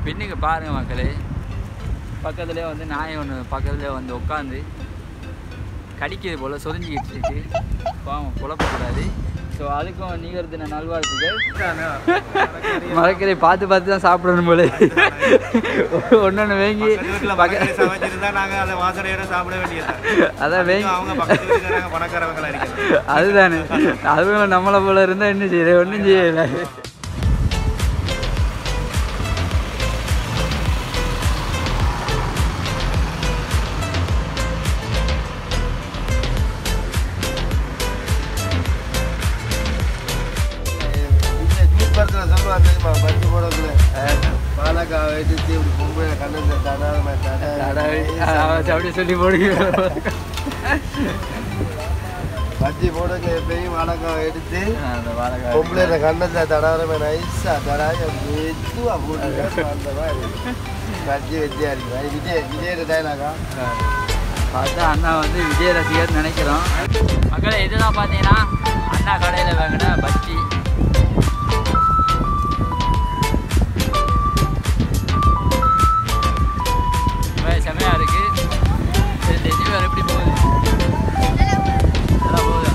பின்னுக்கு பாருங்க மக்களே பக்கத்துலேயே வந்து நாய் ஒன்று பக்கத்துலேயே வந்து உட்காந்து கடிக்கிறது போல் சொரிஞ்சிக்கிட்டு இருக்கு பாவம் குழப்பக்கூடாது ஸோ அதுக்கும் நீங்கிறது தின நல்வாழ்த்துக்கள் மரக்கறி பார்த்து பார்த்து தான் சாப்பிடணும் போல ஒன்று ஒன்று வேங்கி பக்க சமைச்சிருந்தா நாங்க அதை வாசனையோட சாப்பிட வேண்டியது அதான் வேங்கி அவங்க பக்கத்து வீட்டுக்காரங்க பணக்காரவங்களா இருக்கிறாங்க அதுதானே அதுவும் நம்மளை போல இருந்தால் என்ன செய்யல ஒன்றும் செய்யலை படத்தில் சொல்லுவாங்க தெரியுமா பஞ்சு போடக்குள்ள பாலக்காவை எடுத்து இப்படி பொம்பளை கண்ணு தடாம அப்படி சொல்லி போடுங்க பஞ்சு போடக்குள்ள எப்பயும் வாழைக்காவை எடுத்து அந்த வாழைக்காய் பொம்பளை கண்ணத்தை தடாம நைஸா தடாம மெதுவா போட்டு அந்த மாதிரி பஞ்சு வெத்தியா இருக்கு அது விஜய் விஜயோட டைலாகா பார்த்தா அண்ணா வந்து விஜய் ரசிகர் நினைக்கிறோம் மக்களே இதுதான் பார்த்தீங்கன்னா அண்ணா கடையில் வாங்கின பஜ்ஜி ரொம்ப செமையா இருக்கு சரி டெலிவரி எப்படி போகுது நல்லா போகுதா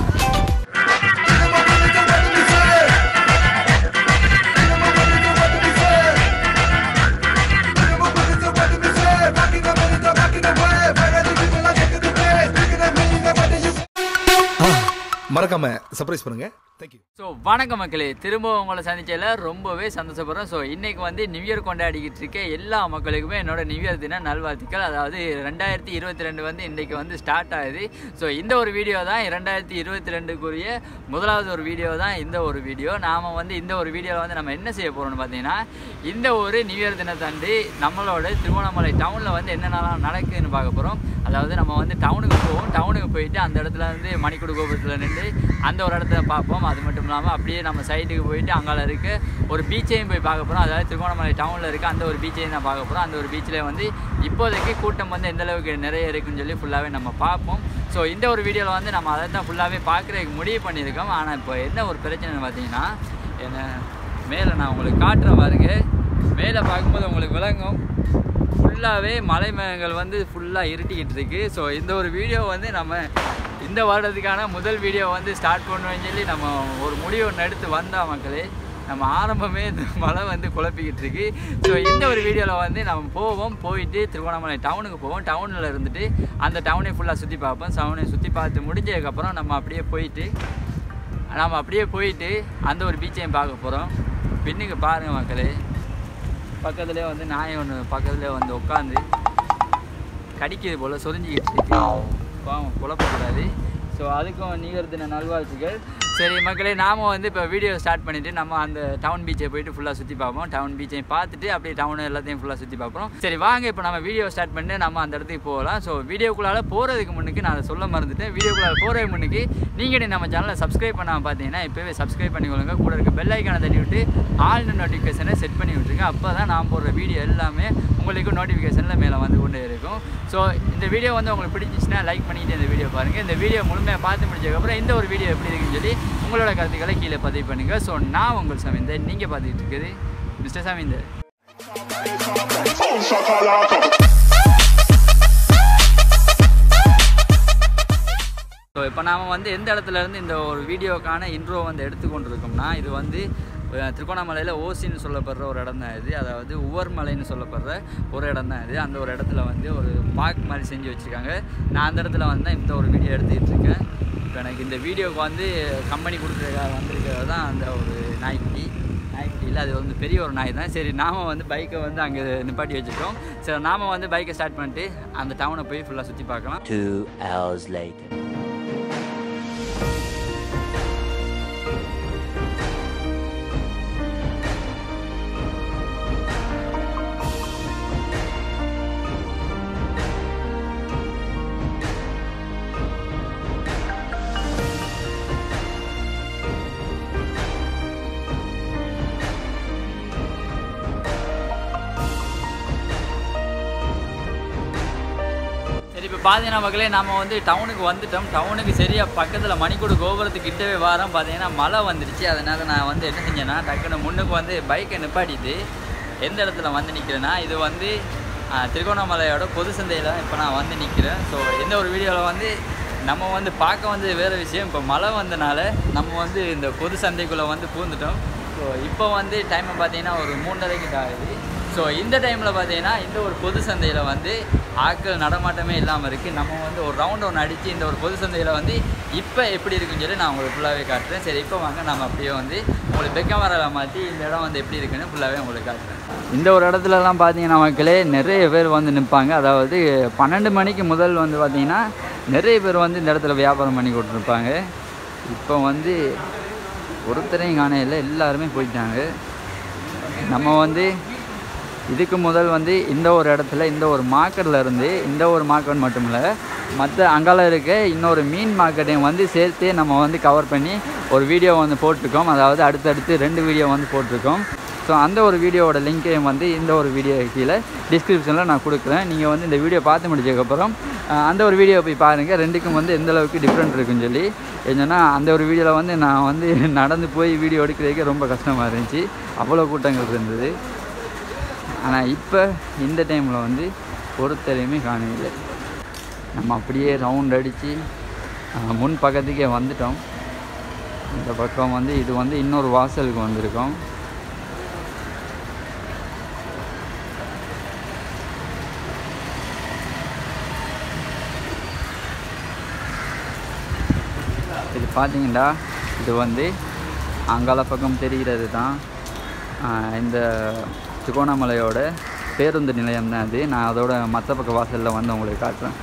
மறக்காம சர்ப்ரைஸ் பண்ணுங்க தேங்க்யூ ஸோ வணக்கம் மக்களே திரும்ப உங்களை சந்திச்சதில் ரொம்பவே சந்தோஷப்படுறோம் ஸோ இன்னைக்கு வந்து நியூ இயர் கொண்டாடிக்கிட்டு இருக்க எல்லா மக்களுக்குமே என்னோட நியூ இயர் தின நல்வாழ்த்துக்கள் அதாவது ரெண்டாயிரத்தி இருபத்தி ரெண்டு வந்து இன்றைக்கு வந்து ஸ்டார்ட் ஆகுது ஸோ இந்த ஒரு வீடியோ தான் ரெண்டாயிரத்தி இருபத்தி ரெண்டுக்குரிய முதலாவது ஒரு வீடியோ தான் இந்த ஒரு வீடியோ நாம் வந்து இந்த ஒரு வீடியோவில் வந்து நம்ம என்ன செய்ய போகிறோம்னு பார்த்தீங்கன்னா இந்த ஒரு நியூ இயர் தினத்தாண்டி நம்மளோட திருவண்ணாமலை டவுனில் வந்து என்னென்னலாம் நடக்குதுன்னு பார்க்க போகிறோம் அதாவது நம்ம வந்து டவுனுக்கு போவோம் டவுனுக்கு போயிட்டு அந்த இடத்துல வந்து மணிக்கூடு கோபுரத்தில் நின்று அந்த ஒரு இடத்துல பார்ப்போம் அது மட்டும் இல்லாமல் அப்படியே நம்ம சைட்டுக்கு போயிட்டு அங்கால இருக்க ஒரு பீச்சையும் போய் பார்க்க போகிறோம் அதாவது திருகோணமலை டவுனில் இருக்க அந்த ஒரு பீச்சையும் தான் பார்க்க போகிறோம் அந்த ஒரு பீச்சில் வந்து இப்போதைக்கு கூட்டம் வந்து எந்த அளவுக்கு நிறைய இருக்குன்னு சொல்லி ஃபுல்லாகவே நம்ம பார்ப்போம் ஸோ இந்த ஒரு வீடியோவில் வந்து நம்ம அதை தான் ஃபுல்லாகவே பார்க்குறதுக்கு முடிவு பண்ணியிருக்கோம் ஆனால் இப்போ என்ன ஒரு பிரச்சனைன்னு பார்த்தீங்கன்னா என்ன மேலே நான் உங்களுக்கு காட்டுற பாருங்க மேலே பார்க்கும்போது உங்களுக்கு விளங்கும் ஃபுல்லாகவே மலை மேகங்கள் வந்து ஃபுல்லாக இருட்டிக்கிட்டு இருக்கு ஸோ இந்த ஒரு வீடியோ வந்து நம்ம இந்த வருடத்துக்கான முதல் வீடியோ வந்து ஸ்டார்ட் பண்ணுவேன்னு சொல்லி நம்ம ஒரு முடிவு ஒன்று எடுத்து வந்தோம் மக்களே நம்ம ஆரம்பமே இந்த மழை வந்து குழப்பிக்கிட்டு இருக்கு ஸோ இந்த ஒரு வீடியோவில் வந்து நம்ம போவோம் போயிட்டு திருவண்ணாமலை டவுனுக்கு போவோம் டவுனில் இருந்துட்டு அந்த டவுனை ஃபுல்லாக சுற்றி பார்ப்போம் டவுனை சுற்றி பார்த்து முடிஞ்சதுக்கப்புறம் நம்ம அப்படியே போயிட்டு நம்ம அப்படியே போயிட்டு அந்த ஒரு பீச்சையும் பார்க்க போகிறோம் பின்னுக்கு பாருங்கள் மக்களே பக்கத்துலேயே வந்து நாய் ஒன்று பக்கத்துலேயே வந்து உட்காந்து கடிக்கிறது போல் சொரிஞ்சிக்கிட்டு இருக்கு பாவம் குழப்பக்கூடாது ஸோ அதுக்கும் நீங்கிறது தின நல்வாழ்த்துக்கள் சரி மக்களே நாம வந்து இப்போ வீடியோ ஸ்டார்ட் பண்ணிவிட்டு நம்ம அந்த டவுன் பீச்சை போயிட்டு ஃபுல்லாக சுற்றி பார்ப்போம் டவுன் பீச்சையும் பார்த்துட்டு அப்படியே டவுன் எல்லாத்தையும் ஃபுல்லாக சுற்றி பார்ப்போம் சரி வாங்க இப்போ நம்ம வீடியோ ஸ்டார்ட் பண்ணி நம்ம அந்த இடத்துக்கு போகலாம் ஸோ வீடியோக்குள்ளால போகிறதுக்கு முன்னுக்கு நான் அதை சொல்ல மறந்துட்டேன் வீடியோக்குள்ளால போகிறதுக்கு முன்னுக்கு நீங்கள் நம்ம சேனலை சப்ஸ்கிரைப் பண்ணாமல் பார்த்தீங்கன்னா இப்போவே சப்ஸ்கிரைப் பண்ணிக்கொள்ளுங்க கூட இருக்க பெல் ஐக்கானை தள்ளி விட்டு ஆல் நோட்டிஃபிகேஷனை செட் பண்ணி விட்டுருங்க அப்போ தான் நான் போடுற வீடியோ எல்லாமே உங்களுக்கு நோட்டிஃபிகேஷனில் மேலே வந்து கொண்டே இருக்கும் ஸோ இந்த வீடியோ வந்து உங்களுக்கு பிடிச்சிச்சுன்னா லைக் பண்ணிட்டு இந்த வீடியோ பாருங்கள் இந்த வீடியோ முழுமையாக பார்த்து முடிச்சதுக்கப்புறம் இந்த ஒரு வீடியோ எப்படி இருக்குன்னு சொல்லி உங்களோட கருத்துக்களை கீழே பதிவு பண்ணுங்கள் ஸோ நான் உங்கள் சமீந்தர் நீங்கள் பார்த்துக்கிட்டு இருக்குது மிஸ்டர் சமீந்தர் ஸோ இப்போ நாம் வந்து எந்த இடத்துல இருந்து இந்த ஒரு வீடியோக்கான இன்ட்ரோ வந்து எடுத்துக்கொண்டிருக்கோம்னா இது வந்து அஹ், திருகோணமலையில் ஓசின்னு சொல்லப்படுற ஒரு இடம் தான் இது அதாவது உவர்மலைன்னு சொல்லப்படுற ஒரு இடம் தான் இது அந்த ஒரு இடத்துல வந்து ஒரு பார்க் மாதிரி செஞ்சு வச்சுருக்காங்க நான் அந்த இடத்துல வந்து தான் இந்த ஒரு வீடியோ எடுத்துக்கிட்டு இருக்கேன் இப்போ எனக்கு இந்த வீடியோவுக்கு வந்து கம்பெனி கொடுக்குறதுக்காக வந்திருக்கிறது தான் அந்த ஒரு நாய்க்குட்டி நாய்க்குட்டி இல்லை அது வந்து பெரிய ஒரு நாய் தான் சரி நாம வந்து பைக்கை வந்து அங்கே நிப்பாட்டி வச்சுருக்கோம் சரி நாம வந்து பைக்கை ஸ்டார்ட் பண்ணிட்டு அந்த டவுனை போய் ஃபுல்லாக சுற்றி பார்க்கலாம் Two hours later. சரி இப்போ பார்த்தீங்கன்னா மக்களே நம்ம வந்து டவுனுக்கு வந்துட்டோம் டவுனுக்கு சரியாக பக்கத்தில் மணிக்கூடு கோபுரத்துக்கு கிட்டவே வாரம் பார்த்தீங்கன்னா மழை வந்துருச்சு அதனால் நான் வந்து என்ன செஞ்சேன்னா டக்குன்னு முன்னுக்கு வந்து பைக்கை நிப்பாட்டிட்டு எந்த இடத்துல வந்து நிற்கிறேன்னா இது வந்து ஆஹ், திருகோணமலையோட பொது சந்தையில் இப்போ நான் வந்து நிற்கிறேன் ஸோ எந்த ஒரு வீடியோவில் வந்து நம்ம வந்து பார்க்க வந்து வேறு விஷயம் இப்போ மழை வந்தனால நம்ம வந்து இந்த பொது சந்தைக்குள்ளே வந்து பூந்துட்டோம் ஸோ இப்போ வந்து டைம் பார்த்தீங்கன்னா ஒரு மூன்றரைக்கு ஆகுது ஸோ இந்த டைமில் பார்த்தீங்கன்னா இந்த ஒரு பொது சந்தையில் வந்து ஆட்கள் நடமாட்டமே இல்லாமல் இருக்குது நம்ம வந்து ஒரு ரவுண்ட் ஒன்று அடித்து இந்த ஒரு பொது சந்தையில் வந்து இப்போ எப்படி இருக்குன்னு சொல்லி நான் உங்களுக்கு ஃபுல்லாகவே காட்டுறேன் சரி இப்போ வாங்க நம்ம அப்படியே வந்து உங்களுக்கு பெக்கமரில் மாற்றி இந்த இடம் வந்து எப்படி இருக்குன்னு ஃபுல்லாகவே உங்களுக்கு காட்டுறேன் இந்த ஒரு இடத்துலலாம் பார்த்தீங்கன்னா மக்களே நிறைய பேர் வந்து நிற்பாங்க அதாவது பன்னெண்டு மணிக்கு முதல் வந்து பார்த்தீங்கன்னா நிறைய பேர் வந்து இந்த இடத்துல வியாபாரம் பண்ணி கொடுத்துருப்பாங்க இப்போ வந்து ஒருத்தரையும் காணையில் எல்லாருமே போயிட்டாங்க நம்ம வந்து இதுக்கு முதல் வந்து இந்த ஒரு இடத்துல இந்த ஒரு மார்க்கெட்டில் இருந்து இந்த ஒரு மார்க்கெட் மட்டும் இல்லை மற்ற அங்கால இருக்க இன்னொரு மீன் மார்க்கெட்டையும் வந்து சேர்த்து நம்ம வந்து கவர் பண்ணி ஒரு வீடியோ வந்து போட்டிருக்கோம் அதாவது அடுத்தடுத்து ரெண்டு வீடியோ வந்து போட்டிருக்கோம் ஸோ அந்த ஒரு வீடியோவோட லிங்க்கையும் வந்து இந்த ஒரு வீடியோ கீழே டிஸ்கிரிப்ஷனில் நான் கொடுக்குறேன் நீங்கள் வந்து இந்த வீடியோ பார்த்து முடிச்சதுக்கப்புறம் அஹ், அந்த ஒரு வீடியோ போய் பாருங்கள் ரெண்டுக்கும் வந்து எந்த அளவுக்கு டிஃப்ரெண்ட் இருக்குன்னு சொல்லி என்னன்னா அந்த ஒரு வீடியோவில் வந்து நான் வந்து நடந்து போய் வீடியோ எடுக்கிறதுக்கே ரொம்ப கஷ்டமாக இருந்துச்சு அவ்வளோ கூட்டங்கள் இருந்தது ஆனால் இப்போ இந்த டைமில் வந்து ஒருத்தரையுமே காணவில்லை நம்ம அப்படியே ரவுண்ட் அடித்து முன் பக்கத்துக்கே வந்துட்டோம் இந்த பக்கம் வந்து இது வந்து இன்னொரு வாசலுக்கு வந்திருக்கோம் இது பார்த்தீங்கன்னா இது வந்து அங்கால பக்கம் தெரிகிறது தான் ஆஹ் இந்த திருகோணமலையோட பேருந்து நிலையம் தான் அது நான் அதோட மற்ற பக்க வாசலில் வந்து உங்களுக்கு காட்டுறேன்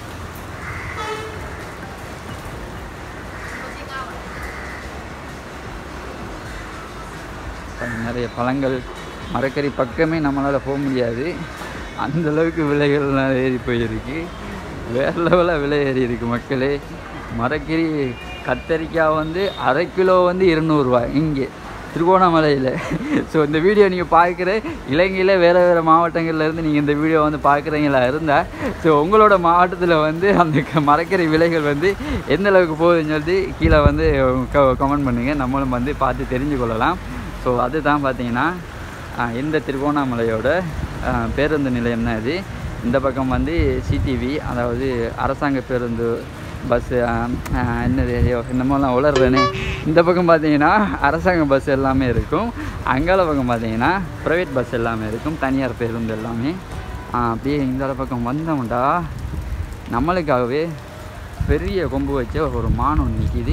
நிறைய பழங்கள் மரக்கறி பக்கமே நம்மளால் போக முடியாது அந்த அளவுக்கு விலைகள்லாம் ஏறி போயிருக்கு வேற லெவலில் விலை ஏறி இருக்கு மக்களே மரக்கறி கத்தரிக்காய் வந்து அரை கிலோ வந்து இருநூறுவா இங்கே திருகோணமலையில் ஸோ இந்த வீடியோ நீங்கள் பார்க்குற இலங்கையில் வேறு வேறு மாவட்டங்கள்லேருந்து நீங்கள் இந்த வீடியோ வந்து பார்க்குறீங்களா இருந்தால் ஸோ உங்களோட மாவட்டத்தில் வந்து அந்த க- மரக்கறி விலைகள் வந்து எந்த அளவுக்கு போகுதுன்னு சொல்லி கீழே வந்து கமெண்ட் பண்ணுங்கள் நம்மளும் வந்து பார்த்து தெரிஞ்சு கொள்ளலாம் ஸோ அதுதான் பார்த்தீங்கன்னா ஆஹ், இந்த திருகோணமலையோட ஆஹ், பேருந்து நிலையம் தான் இது இந்த பக்கம் வந்து சிடிவி அதாவது அரசாங்க பேருந்து பஸ்ஸு என்னது ஐயோ என்னமோலாம் உளர்றேனே இந்த பக்கம் பார்த்தீங்கன்னா அரசாங்க பஸ் எல்லாமே இருக்கும் அங்கால பக்கம் பார்த்தீங்கன்னா ப்ரைவேட் பஸ் எல்லாமே இருக்கும் தனியார் பேருந்து எல்லாமே ஆஹ், அப்படியே இந்த பக்கம் வந்தோம்டா நம்மளுக்காகவே பெரிய கொம்பு வச்ச ஒரு மான் ஒன்று நிற்கிது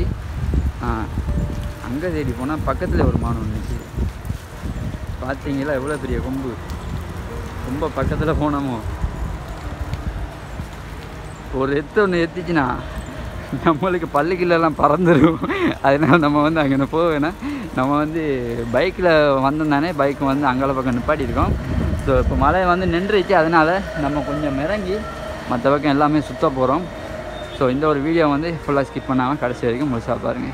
அங்கே தேடி போனால் பக்கத்தில் ஒரு மான் ஒன்று நிற்கிது பார்த்தீங்களா எவ்வளோ பெரிய கொம்பு ரொம்ப பக்கத்தில் போனோமோ ஒரு எத்து ஒன்று எத்திச்சுன்னா நம்மளுக்கு பள்ளிக்குள்ளெல்லாம் பறந்துடும் அதனால நம்ம வந்து அங்கே போக வேணாம் நம்ம வந்து பைக்கில் வந்தோம் தானே பைக் வந்து அங்கால பக்கம் நிப்பாட்டியிருக்கோம் ஸோ இப்போ மழை வந்து நின்றுச்சு அதனால் நம்ம கொஞ்சம் இறங்கி மற்ற பக்கம் எல்லாமே சுத்த போகிறோம் ஸோ இந்த ஒரு வீடியோ வந்து ஃபுல்லாக ஸ்கிப் பண்ணாமல் கடைசி வரைக்கும் முழுசாக பாருங்கள்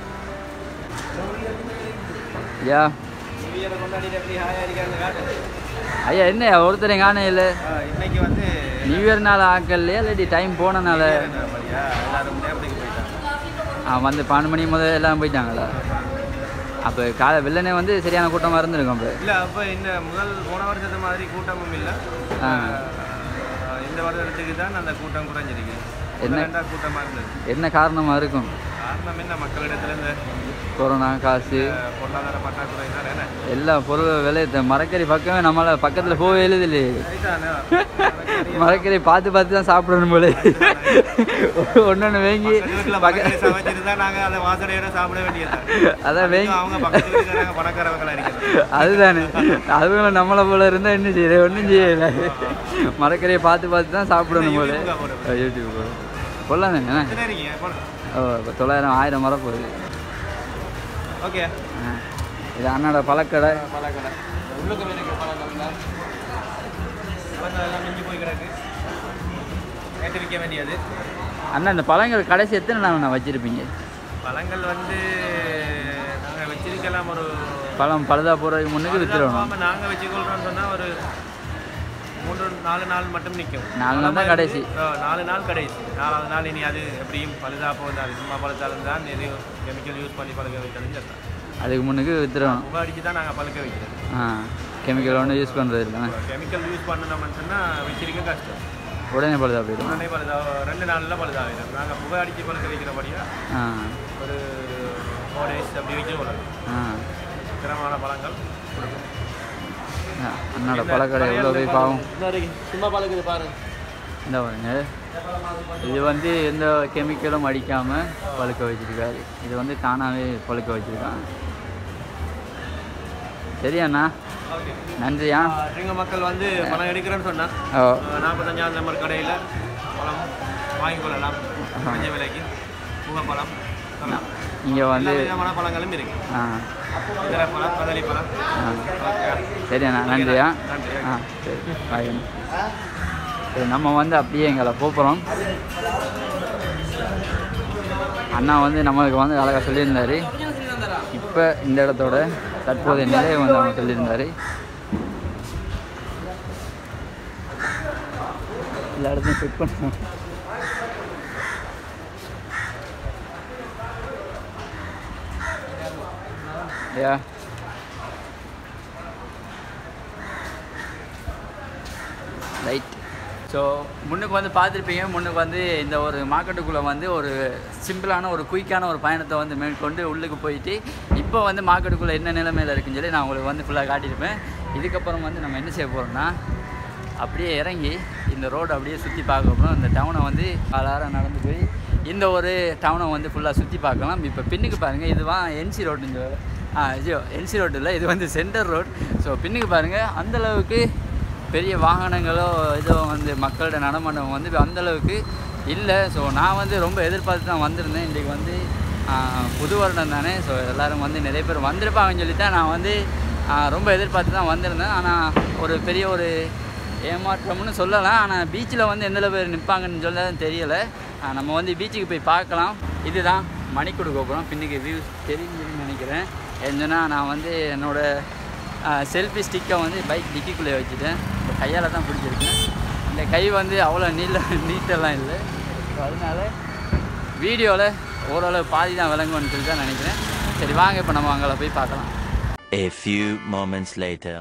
ஐயா நியூ கொண்டாடிட்டு எப்படி ஹாயா இருக்கான்னு காட்டு ஐயா என்ன ஒருத்தர் காணே இல்லை ஆ, இன்னைக்கு வந்து நியூ இயர் நாள் ஆக்கலையா இல்லாட்டி டைம் போனனால என்ன மாதிரியா எல்லாரும் நேரத்துக்கு போயிட்டாங்க ஆ, வந்து பன்னெண்டு மணி முதல் எல்லாம் போயிட்டாங்களா அப்போ காலை வெள்ளனே வந்து சரியான கூட்டமாக இருந்திருக்கும் அப்போ இல்ல அப்ப இந்த முதல் போன வருஷத்து மாதிரி கூட்டமும் இல்ல ஆ. ஆ, இந்த வருடத்துக்கு தான் அந்த கூட்டம் குறைஞ்சிருக்கு என்ன? என்ன கூட்டமா இருந்தது என்ன காரணமாக இருக்கும் காரணம் என்ன மக்களிடத்துல இந்த கொரோனா காசு அஹ், பொருளாதார பற்றாக்குறை தான் என்ன எல்லா பொருள் விலை இந்த மரக்கறி பக்கமே நம்மளால் பக்கத்தில் போக எழுதில்லையே சரிதானே? மரக்கறி பார்த்து பார்த்து தான் சாப்பிடணும் போல ஒன்று ஒன்று வாங்கி பக்கத்து வீட்டுல மரக்கறி சமைச்சிருந்தா நாங்க அதை வாசனையோட சாப்பிட வேண்டியது அதான் வாங்கி அவங்க பக்கத்து வீட்டுக்காரங்க பணக்காரவங்களா இருக்கிறாங்க அதுதானே அதுவும் நம்மளை போல இருந்தால் என்ன செய்யல ஒன்றும் செய்யல மரக்கறியை பார்த்து பார்த்து தான் சாப்பிடணும் போல யூடியூப்ல போட யூடியூப் போல கொள்ளலாம் தானே எத்தனை இருக்கீங்க போடுங்க. ஓ இப்போ தொள்ளாயிரம் ஆயிரம் வர போகுது ஓகே ஆ. இது அண்ணோட பழக்கடை பழக்கடை உள்ளுக்கு எனக்கு பழக்கம் தான் எல்லாம் மிஞ்சி போய் கிடக்கு கேட்டு விற்க வேண்டியது அண்ணா இந்த பழங்கள் கடைசி எத்தனை நாள் நான் வச்சுருப்பீங்க பழங்கள் வந்து நாங்கள் வச்சிருக்கலாம் ஒரு பழம் பழுதா போகிறதுக்கு முன்னுக்கு விற்றுடணும் நாங்கள் வச்சுக்கொள்றோம்னு சொன்னால் ஒரு மூன்று நாலு நாள் மட்டும் நிற்கும் நாலு நாள் தான் கடைசி. நாலு நாள் கடைசி நாலாவது நாள் இனி அது எப்படியும் பழுதா போகுது அது சும்மா பழுத்தாலும் தான் எதையும் கெமிக்கல் யூஸ் பண்ணி பழுக்க வைக்கிறது அதுக்கு முன்னுக்கு விற்றுடணும் புகை அடிச்சு தான் நாங்கள் பழுக்க வைக்கிறது ஆ கெமிக்கல் ஒன்றும் யூஸ் பண்ணுறது இல்லை கெமிக்கல் யூஸ் பண்ணணும்னு சொன்னால் வச்சிருக்க கஷ்டம் உடனே பழுதா போயிடும் உடனே பழுதா ரெண்டு நாளில் பழுதாகிடும் நாங்கள் புகை அடித்து பழுக்க வைக்கிறபடியாக ஆ ஒரு ஃபோர் டேஸ் அப்படி வச்சு கொடுக்கும் ஆ திறமான பழங்கள் கொடுக்கும் ஆ, அண்ணோட பழக்கடை எவ்வளோ போய் பாவம் சும்மா பழகுது பாருங்க இந்த பாருங்க இது வந்து எந்த கெமிக்கலும் அடிக்காமல் பழுக்க வச்சிருக்காரு இது வந்து தானாகவே பழுக்க வச்சிருக்காங்க சரியாண்ணா நன்றியா எங்கள் மக்கள் வந்து பழம் எடுக்கிறேன்னு சொன்னால் ஓ நாற்பத்தஞ்சாவது நம்பர் கடையில் பழம் வாங்கிக்கொள்ளலாம் கொஞ்ச விலைக்கு புகைப்பழம் தரலாம். இங்கே எல்லா வந்து விதமான பழங்களும் இருக்கு ஆ இதர பழம் கதளி பழம் ஆ ஓகே சரிண்ணா நன்றியா நன்றி. ஆ சரி பாய் சரி நம்ம வந்து அப்படியே எங்களை போகிறோம் அண்ணா வந்து நம்மளுக்கு வந்து அழகாக சொல்லியிருந்தாரு இப்போ இந்த இடத்தோட தற்போதைய நிலையை வந்து அவங்க சொல்லியிருந்தாரு எல்லா இடத்தையும் செக் பண்ணுவோம் யா ரைட் ஸோ முன்னுக்கு வந்து பார்த்துருப்பீங்க முன்னுக்கு வந்து இந்த ஒரு மார்க்கெட்டுக்குள்ளே வந்து ஒரு சிம்பிளான ஒரு குயிக்கான ஒரு பயணத்தை வந்து மேற்கொண்டு உள்ளுக்கு போயிட்டு இப்போ வந்து மார்க்கெட்டுக்குள்ளே என்ன நிலைமையில் இருக்குன்னு சொல்லி நான் உங்களுக்கு வந்து ஃபுல்லாக காட்டியிருப்பேன் இதுக்கப்புறம் வந்து நம்ம என்ன செய்ய போகிறோம்னா அப்படியே இறங்கி இந்த ரோடு அப்படியே சுற்றி பார்க்க போகிறோம் இந்த டவுனை வந்து காலாரம் நடந்து போய் இந்த ஒரு டவுனை வந்து ஃபுல்லாக சுற்றி பார்க்கலாம் இப்போ பின்னுக்கு பாருங்கள் இதுவான் என்சி ரோடு இந்த ஆ ஐயோ என்சி ரோடு இல்லை இது வந்து சென்டர் ரோட் ஸோ பின்னுக்கு பாருங்கள் அந்தளவுக்கு பெரிய வாகனங்களோ இதோ வந்து மக்களோட நடமாட்டம் வந்து அந்த அளவுக்கு இல்லை ஸோ நான் வந்து ரொம்ப எதிர்பார்த்து தான் வந்திருந்தேன் இன்றைக்கி வந்து ஆ, புது வருடம் தானே ஸோ எல்லோரும் வந்து நிறைய பேர் வந்திருப்பாங்கன்னு சொல்லி தான் நான் வந்து ஆ, ரொம்ப எதிர்பார்த்து தான் வந்திருந்தேன் ஆனால் ஒரு பெரிய ஒரு ஏமாற்றம்னு சொல்லலாம் ஆனால் பீச்சில் வந்து எந்த அளவு பேர் நிற்பாங்கன்னு சொல்ல தெரியலை ஆ, நம்ம வந்து பீச்சுக்கு போய் பார்க்கலாம் இதுதான் மணிக்கூடு கோபுரம் பின்னுக்கு வியூ தெரிஞ்சுன்னு நினைக்கிறேன் என்னன்னா நான் வந்து என்னோட செல்ஃபி ஸ்டிக்கை வந்து பைக் டிக்கிக்குள்ளே வச்சுட்டேன் இந்த கையால் தான் பிடிச்சிருக்கேன் இந்த கை வந்து அவ்வளோ நீள நீட்டெல்லாம் இல்லை ஸோ அதனால வீடியோவில் ஓரளவு பாதி தான் விளங்கும்னு சொல்லி தான் நினைக்கிறேன் சரி வாங்க இப்போ நம்ம அங்கே போய் பார்க்கலாம் A few moments later.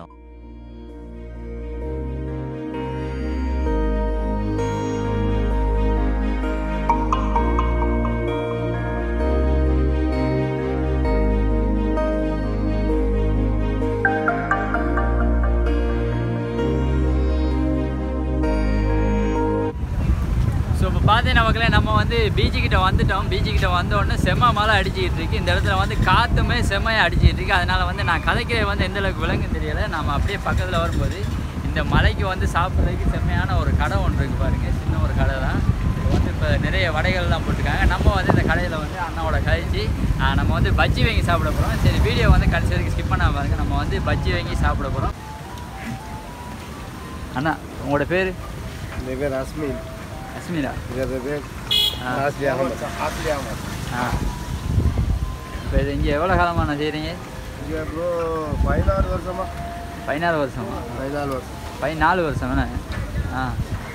So இப்போ பார்த்தீங்கன்னா மக்களே நம்ம வந்து பீச்சுக்கிட்ட வந்துட்டோம் பீச்சுக்கிட்ட வந்த உடனே செம்ம மழை அடிச்சிக்கிட்டு இருக்கு இந்த இடத்துல வந்து காற்றுமே செம்மையாக அடிச்சிக்கிட்டு இருக்கு அதனால வந்து நான் கதைக்கிறது வந்து எந்த அளவுக்கு விளங்குன்னு தெரியல நம்ம அப்படியே பக்கத்தில் வரும்போது இந்த மலைக்கு வந்து சாப்பிட்றதுக்கு செம்மையான ஒரு கடை ஒன்று இருக்குது பாருங்க சின்ன ஒரு கடை தான் இது வந்து இப்போ நிறைய வடைகள்லாம் போட்டிருக்காங்க நம்ம வந்து இந்த கடையில் வந்து அண்ணாவோட கழிச்சு நம்ம வந்து பஜ்ஜி வாங்கி சாப்பிட போகிறோம் சரி வீடியோ வந்து கடைசி வரைக்கும் ஸ்கிப் பண்ணாம பாருங்க நம்ம வந்து பஜ்ஜி வாங்கி சாப்பிட போகிறோம் அண்ணா உங்களோட பேர் இந்த பேர் அஸ்மின் அஸ்மிரா இவரது பேர் ஆ. ஆஸ்லி அகமது ஆஸ்லி அகமது ஆ இப்போ இது இங்கே எவ்வளோ காலமாக நான் செய்கிறீங்க இங்கே ப்ரோ பதினாறு வருஷமா பதினாறு வருஷமா பதினாலு வருஷம் பதினாலு வருஷம் தானே ஆ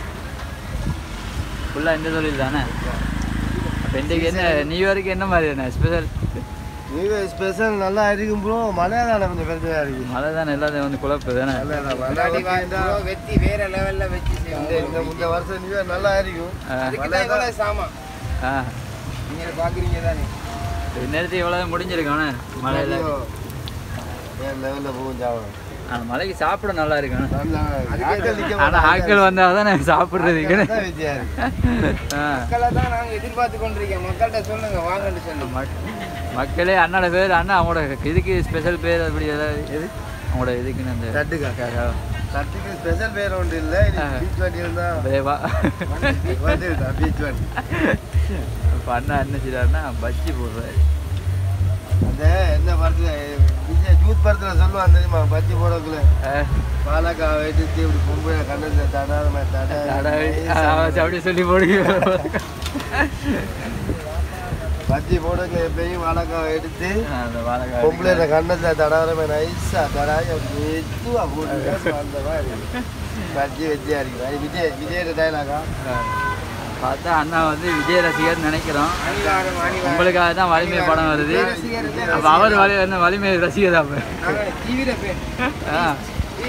ஃபுல்லாக இந்த தொழில் தானே அப்போ இன்றைக்கு என்ன நியூ இயருக்கு என்ன மாதிரி என்ன ஸ்பெஷல் நீங்க ஸ்பெஷல் நல்லா இருக்கும் ப்ரோ மழை தானே கொஞ்சம் பிரச்சனையா இருக்கு மழை தானே எல்லாத்தையும் வந்து குழப்பு தானே மழை தான், மழை வந்துட்டா வெத்தி வேற லெவல்ல வச்சு இந்த இந்த இந்த வருஷம் நியூ இயர் நல்லா இருக்கும் ஆ மழை தான் சாமா ஆ நீங்க பாக்குறீங்க தானே நேரத்துக்கு எவ்வளோ முடிஞ்சிருக்கானே மழையில் வேற லெவலில் போகும் ஜாவம் ஆனால் மழைக்கு சாப்பிட நல்லா இருக்கணும் நல்லா ஆட்கள் நிக்க ஆனால் ஆட்கள் வந்தால் தானே சாப்பிட்றதுக்குன்னு தான் வித்தியா இருக்கு ஆ மக்களை தான் நாங்க எதிர்பார்த்து கொண்டிருக்கோம் மக்கள்கிட்ட சொல்லுங்க வாங்கன்னு சொல்லுங்க மக்- மக்களே அண்ணோட பேர் அண்ணா அவங்களோட இதுக்கு ஸ்பெஷல் பேர் அப்படி ஏதாவது எது அவங்களோட இதுக்குன்னு அந்த தட்டுக்கா க- தட்டுக்கு ஸ்பெஷல் பேர் ஒன்று இல்லை ஆ. பீச் வண்டி இருந்தா பிரேவா வந்துருக்கா பீச் வண்டி இப்போ அண்ணா என்ன செய்றாருன்னா பஜ்ஜி போடுறாரு அந்த என்ன படத்துல விஜய் ஜூத் படத்துல சொல்லுவான் தெரியுமா பஜ்ஜி போடக்குள்ள அஹ், பாலக்கா எடுத்து இப்படி பொம்பளை கண்ணத்துல தடாத அடாவி. ஆ, தடா அப்படி சொல்லி போடுங்க பஜ்ஜி போடக்குள்ள எப்பயும் வாழைக்காவை எடுத்து அந்த வாழைக்காய் பொம்பளை இந்த கண்ணத்துல தடாத நைஸா தடாய் மெதுவா போட்டு அந்த மாதிரி பஜ்ஜி வெஜ்ஜியா இருக்கு அது விஜய் விஜயோட டைலாகா பார்த்தா அண்ணா வந்து விஜய் ரசிகர் நினைக்கிறோம் உங்களுக்காக தான் வலிமை படம் வருது அப்போ அவர் வலி என்ன வலிமை ரசிகர் அப்போ நாங்க தீவிர பேர் ஆ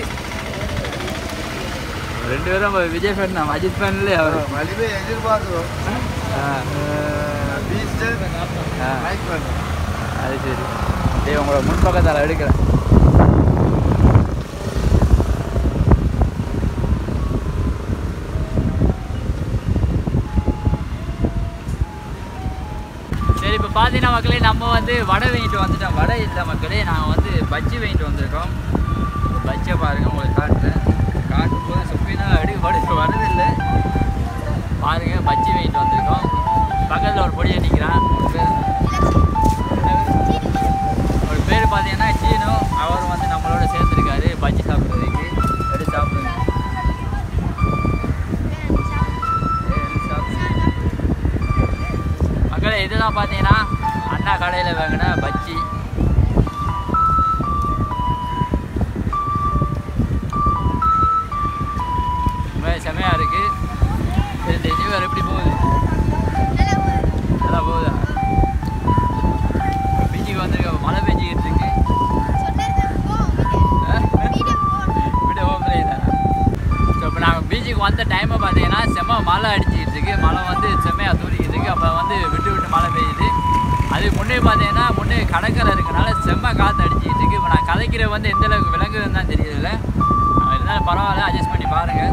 ரெண்டு பேரும் நம்ம விஜய் ஃபேன் தான் அஜித் ஃபேன்ல அவர் வலிமை எதிர்பார்க்கிறோம் பீஸ்ட்டு ஆ. லைக் பண்ணுறோம் அது சரி டேய் உங்களோட முன்பக்கத்தால் எடுக்கிறேன் சரி இப்போ பார்த்தீங்கன்னா மக்களே நம்ம வந்து வடை வாங்கிட்டு வந்துட்டோம் வடை இல்லை மக்களே நாங்கள் வந்து பஜ்ஜி வாங்கிட்டு வந்திருக்கோம் இப்போ பஜ்ஜியை பாருங்க உங்களுக்கு காட்டுறேன் காட்டும் போது சுப்பினா எடுக்க படு வரதில்லை பாருங்க பஜ்ஜி வாங்கிட்டு வந்திருக்கோம் பக்கத்தில் ஒரு பொடியை நிற்கிறான் அவர் பேர் பார்த்தீங்கன்னா சீனு அவர் வந்து நம்மளோட சேர்ந்துருக்காரு பஜ்ஜி சாப்பிட்றதுக்கு எடுத்து சாப்பிடுங்க ஏய், எடுத்து சாப்பிடுங்க. மக்களே இதுதான் பார்த்தீங்கன்னா அண்ணா கடையில் வாங்கின பஜ்ஜி ரொம்ப செமையாக இருக்குது இந்த நியூ இயர் எப்படி போகுது நல்லா போகுதா பீச்சுக்கு வந்திருக்க மழை பெஞ்சிக்கிட்டு இருக்கு விட ஓம்பலையா ஸோ இப்போ நாங்கள் பீச்சுக்கு வந்த டைமை பார்த்தீங்கன்னா செம்ம மழை அடிச்சுக்கிட்டு இருக்கு மழை வந்து செம்மையாக தூரிக்கிட்டு இருக்கு அப்போ வந்து விட்டு விட்டு மழை பெய்யுது அதுக்கு முன்னே பார்த்தீங்கன்னா முன்னே கடற்கரை இருக்கனால செம்ம காற்று அடிச்சுக்கிட்டு இருக்கு இப்போ நான் கதைக்கிற வந்து எந்த அளவுக்கு விளங்குதுன்னு தான் தெரியல அஹ் இருந்தாலும் பரவாயில்ல அட்ஜஸ்ட் பண்ணி பாருங்கள்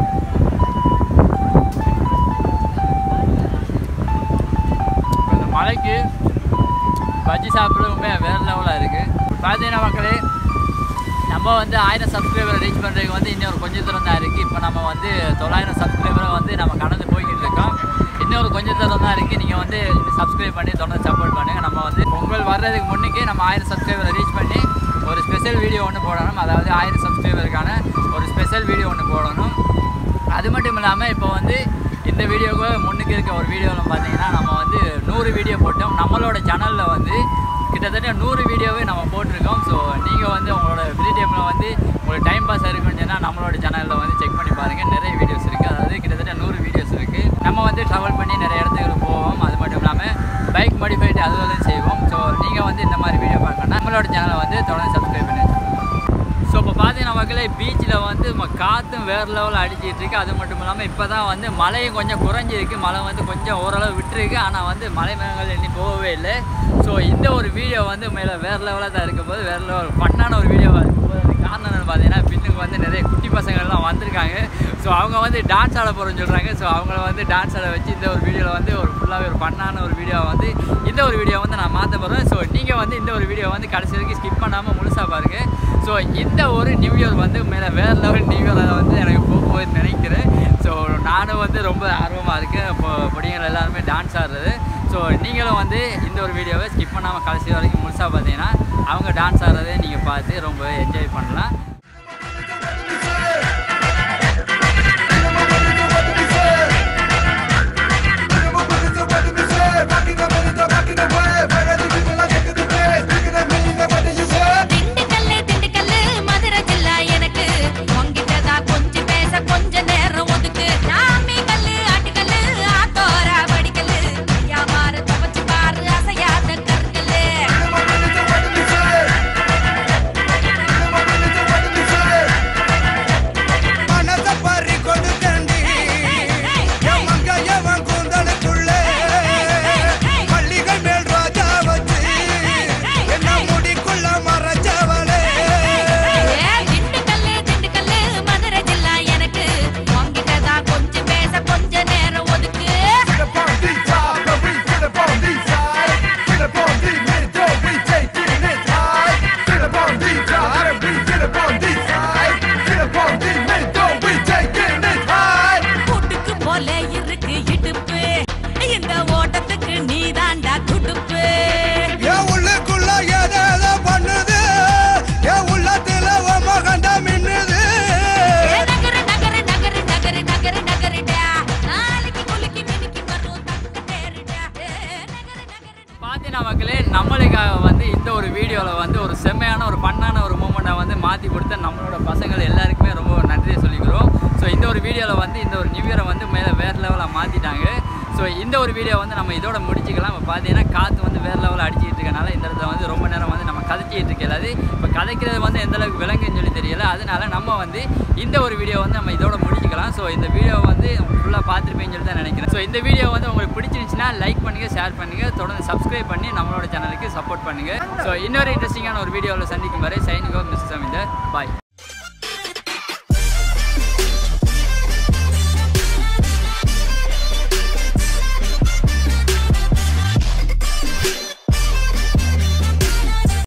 இப்போ இந்த மழைக்கு பஜ்ஜி சாப்பிட்றதுமே வேறு லெவலாக இருக்குது பார்த்தீங்கன்னா மக்களே நம்ம வந்து ஆயிரம் சப்ஸ்கிரைபரை ரீச் பண்ணுறதுக்கு வந்து இன்னொரு கொஞ்சம் தூரம் தான் இருக்குது இப்போ நம்ம வந்து தொள்ளாயிரம் சப்ஸ்கிரைபரை வந்து நம்ம கடந்து போய்கிட்டு இருக்கோம் இன்னொரு கொஞ்சம் தூரம் தான் இருக்குது நீங்கள் வந்து சப்ஸ்கிரைப் பண்ணி தொடர்ந்து சப்போர்ட் பண்ணுங்கள் நம்ம வந்து பொங்கல் வர்றதுக்கு முன்னுக்கே நம்ம ஆயிரம் சப்ஸ்கிரைபரை ரீச் பண்ணி ஒரு ஸ்பெஷல் வீடியோ ஒன்று போடணும் அதாவது ஆயிரம் சப்ஸ்கிரைபருக்கான ஒரு ஸ்பெஷல் வீடியோ ஒன்று போடணும் அது மட்டும் இல்லாமல் இப்போ வந்து இந்த வீடியோக்கு முன்னுக்கு இருக்க ஒரு வீடியோவில் பார்த்தீங்கன்னா நம்ம வந்து நூறு வீடியோ போட்டோம் நம்மளோட சேனலில் வந்து கிட்டத்தட்ட நூறு வீடியோவே நம்ம போட்டிருக்கோம் ஸோ நீங்கள் வந்து உங்களோட ஃப்ரீ டைமில் வந்து உங்களுக்கு டைம் பாஸ் இருக்குன்னு சொன்னால் நம்மளோட சேனலில் வந்து செக் பண்ணி பாருங்கள் நிறைய வீடியோஸ் இருக்குது அதாவது கிட்டத்தட்ட நூறு வீடியோஸ் இருக்குது நம்ம வந்து ட்ராவல் பண்ணி நிறைய இடத்துக்கு போவோம் அது மட்டும் இல்லாமல் பைக் மாடிஃபைட் அதுவரையும் செய்வோம் ஸோ நீங்கள் வந்து இந்த மாதிரி வீடியோ பார்க்கணும்னா நம்மளோட சேனலை வந்து தொடர்ந்து சப்ஸ்கிரைப் பண்ணி ஸோ இப்போ பார்த்தீங்கன்னா மக்களே பீச்சில் வந்து ம- காற்றும் வேறு லெவலில் அடிச்சிட்டு இருக்கு அது மட்டும் இல்லாமல் இப்போ தான் வந்து மழையும் கொஞ்சம் குறைஞ்சிருக்கு மழை வந்து கொஞ்சம் ஓரளவு விட்டுருக்கு ஆனால் வந்து மலை மேகங்கள் இன்னி போகவே இல்லை ஸோ இந்த ஒரு வீடியோ வந்து மேலே வேறு லெவலாக தான் இருக்கும் போது வேறு லெவல் ஃபன்னான ஒரு வீடியோவாக இருக்கும் போது அதுக்கு காரணம் என்னன்னு பார்த்தீங்கன்னா பின்னுக்கு வந்து நிறைய குட்டி பசங்கள்லாம் வந்திருக்காங்க ஸோ அவங்க வந்து டான்ஸ் ஆட போகிறோம்னு சொல்கிறாங்க ஸோ அவங்கள வந்து டான்ஸ் ஆட வச்சு இந்த ஒரு வீடியோவில் வந்து ஒரு ஃபுல்லாகவே ஒரு ஃபன்னான ஒரு வீடியோவை வந்து இந்த ஒரு வீடியோ வந்து நான் மாற்ற போகிறேன் ஸோ நீங்கள் வந்து இந்த ஒரு வீடியோ வந்து கடைசி வரைக்கும் ஸ்கிப் பண்ணாமல் முழுசாக பாருங்கள் ஸோ இந்த ஒரு நியூ இயர் வந்து மேலே வேறு லெவல் நியூ இயர் வந்து எனக்கு போக போகுதுன்னு நினைக்கிறேன் ஸோ நானும் வந்து ரொம்ப ஆர்வமாக இருக்கேன் இப்போ பொடிகள் எல்லாருமே டான்ஸ் ஆடுறது ஸோ நீங்களும் வந்து இந்த ஒரு வீடியோவை ஸ்கிப் பண்ணாமல் கடைசி வரைக்கும் முழுசாக பார்த்தீங்கன்னா அவங்க டான்ஸ் ஆடுறதை நீங்கள் பார்த்து ரொம்ப என்ஜாய் பண்ணலாம் திண்டுக்கல்லு திண்டுக்கல்லு மதுரை ஜில்லா எனக்கு உங்கிட்டதா கொஞ்சம் பேச கொஞ்ச நேரம் ஒதுக்கு சாமி கல்லு ஆட்டுக்கல்லு ஆத்தோரா வடிக்கல்லு வியாபார துவச்சு பாரு அசையாத கற்கல்லு மனச பறி கொடுத்தண்டி என் மங்கையவன் கூந்தலுக்குள்ளே பள்ளிகள் மேல் ரோஜா வச்சு என்ன முடிக்குள்ள மறைச்சவளே ஏ, திண்டுக்கல்லு திண்டுக்கல்லு மதுரை ஜில்லா எனக்கு உங்கிட்டதா கொஞ்சம் பேச கொஞ்ச நேரம் ஒதுக்கு கூட்டுக்கு போல இருக்கு இடுப்பு இந்த ஓட்டத்துக்கு நீதாண்டா துடுப்பு என் உள்ளுக்குள்ள எதேதோ பண்ணுது என் உள்ளத்துல உன் மகன்டா மின்னுது ஏ, நகரு நகரு நகரு நகரு நகரு நகருடா நாளைக்கு குலுக்கி மினுக்கி வரும் தங்க தேருடா ஏ, நகரு நகரு பார்த்தீங்கன்னா மக்களே நம்மளுக்காக வந்து இந்த ஒரு வீடியோவில் வந்து ஒரு செம்மையான ஒரு பண்ணான ஒரு மூமெண்ட்டை வந்து மாற்றி கொடுத்த நம்மளோட பசங்கள் எல்லாருக்குமே ரொம்ப நன்றியை சொல்லிக்கிறோம் ஸோ இந்த ஒரு வீடியோவில் வந்து இந்த ஒரு நியூ இயரை வந்து மேலே வேறு லெவலில் மாற்றிட்டாங்க ஸோ இந்த ஒரு வீடியோ வந்து நம்ம இதோட முடிச்சுக்கலாம் இப்போ பார்த்தீங்கன்னா காற்று வந்து வேறு லெவலில் அடிச்சிட்டு இருக்கனால இந்த இடத்துல வந்து ரொம்ப நேரம் வந்து நம்ம கதைச்சிட்டு இருக்கலாது இப்போ கதைக்கிறது வந்து எந்த அளவுக்கு விளங்குன்னு சொல்லி தெரியல அதனால நம்ம வந்து இந்த ஒரு வீடியோ வந்து நம்ம இதோட முடிச்சுக்கலாம் ஸோ ஸோ இந்த வீடியோ வந்து உங்களுக்கு பிடிச்சிருந்துச்சுன்னா லைக் பண்ணுங்கள் ஷேர் பண்ணுங்கள் தொடர்ந்து சப்ஸ்கிரைப் பண்ணி நம்மளோட சேனலுக்கு சப்போர்ட் பண்ணுங்கள் ஸோ இன்னொரு இன்ட்ரெஸ்டிங்கான ஒரு வீடியோவில் சந்திக்கும் வரை சைனிகோ மிஸ் சமிந்தர் பாய்